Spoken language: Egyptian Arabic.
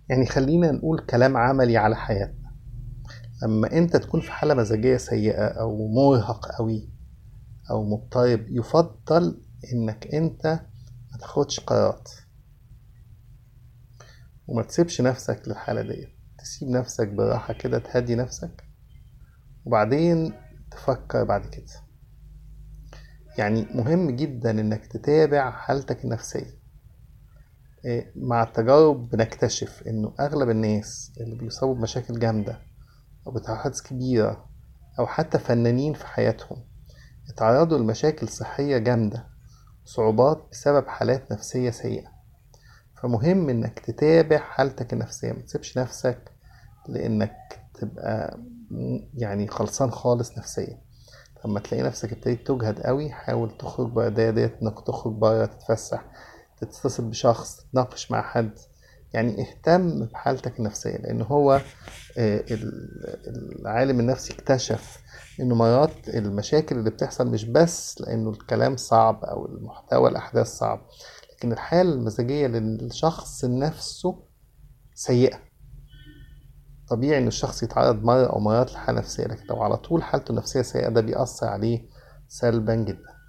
يعني خلينا نقول كلام عملي على حياتنا لما انت تكون في حالة مزاجية سيئة او مرهق قوي او مضطرب يفضل انك انت ما تاخدش قرارات وما تسيبش نفسك للحالة دي تسيب نفسك براحة كده تهدي نفسك وبعدين تفكر بعد كده يعني مهم جدا انك تتابع حالتك النفسية إيه، مع التجارب بنكتشف انه اغلب الناس اللي بيصابوا بمشاكل جامدة او بتحدث كبيرة او حتى فنانين في حياتهم اتعرضوا لمشاكل صحية جامدة وصعوبات بسبب حالات نفسية سيئة فمهم انك تتابع حالتك النفسية ما تسيبش نفسك لانك تبقى م- يعني خلصان خالص نفسيا لما تلاقي نفسك ابتديت تجهد قوي حاول تخرج بره الدايرة ديت انك تخرج بره تتفسح تتصل بشخص تتناقش مع حد يعني اهتم بحالتك النفسية لأن هو آه، ال- العالم النفسي اكتشف إنه مرات المشاكل اللي بتحصل مش بس لأنه الكلام صعب أو المحتوى الأحداث صعب لكن الحالة المزاجية للشخص نفسه سيئة طبيعي إن الشخص يتعرض مرة أو مرات لحالة نفسية لكن لو على طول حالته النفسية سيئة ده بيأثر عليه سلبا جدا